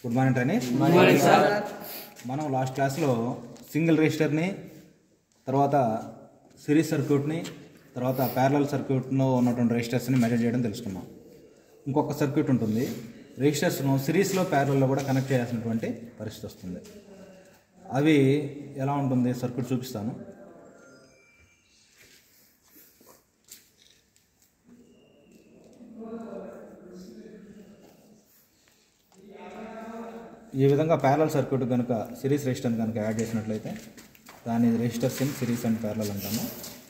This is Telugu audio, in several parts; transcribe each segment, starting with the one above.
గుడ్ మార్నింగ్ ట్రైనీస్ మనం లాస్ట్ క్లాస్లో సింగిల్ రిజిస్టర్ని తర్వాత సిరీస్ సర్క్యూట్ని తర్వాత ప్యారలల్ సర్క్యూట్లో ఉన్నటువంటి రెజిస్టర్స్ని మెజర్ చేయడం తెలుసుకున్నాం ఇంకొక సర్క్యూట్ ఉంటుంది రెజిస్టర్స్ను సిరీస్లో ప్యారలల్లో కూడా కనెక్ట్ చేయాల్సినటువంటి పరిస్థితి వస్తుంది అవి ఎలా ఉంటుంది సర్క్యూట్ చూపిస్తాను ఈ విధంగా ప్యారలల్ సర్క్యూట్ కనుక సిరీస్ రెజిస్టర్ కనుక యాడ్ చేసినట్లయితే దాని registers in series and parallel అంటాము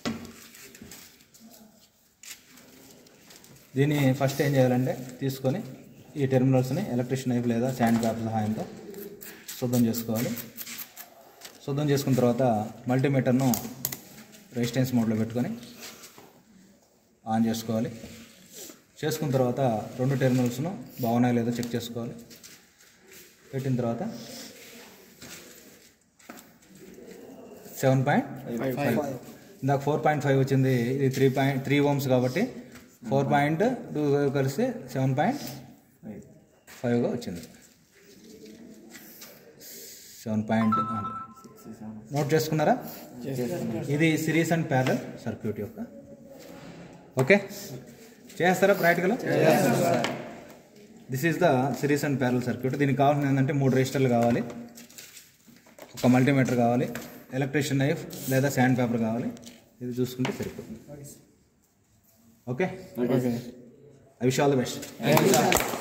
దీన్ని ఫస్ట్ ఏం చేయాలంటే తీసుకొని ఈ టెర్మినల్స్ని ఎలక్ట్రిషన్ నైఫ్ లేదా శాండ్ పేపర్ సహాయంతో శుద్ధం చేసుకోవాలి శుద్ధం చేసుకున్న తర్వాత మల్టీమీటర్ను రెసిస్టెన్స్ మోడ్లో పెట్టుకొని ఆన్ చేసుకోవాలి చేసుకున్న తర్వాత రెండు టెర్మినల్స్ను బాగున్నాయో లేదో చెక్ చేసుకోవాలి పెట్టిన తర్వాత సెవెన్ పాయింట్ ఫైవ్ ఇందాక ఫోర్ పాయింట్ ఫైవ్ వచ్చింది ఇది త్రీ పాయింట్ త్రీ ఓమ్స్ కాబట్టి ఫోర్ పాయింట్ టూ కలిసి సెవెన్ పాయింట్ ఫైవ్గా వచ్చింది సెవెన్ పాయింట్ నోట్ చేసుకున్నారా ఇది సిరీస్ అండ్ ప్యారల్ సర్క్యూట్ యొక్క ఓకే చేస్తారా practical this is the series and parallel circuit దీనికి కావాల్సింది ఏంటంటే మూడు రిజిస్టర్లు కావాలి ఒక మల్టీమీటర్ కావాలి ఎలక్ట్రిషియన్ నైఫ్ లేదా శాండ్ పేపర్ కావాలి ఇది చూసుకుంటే సరిపోతుంది okay I wish all the best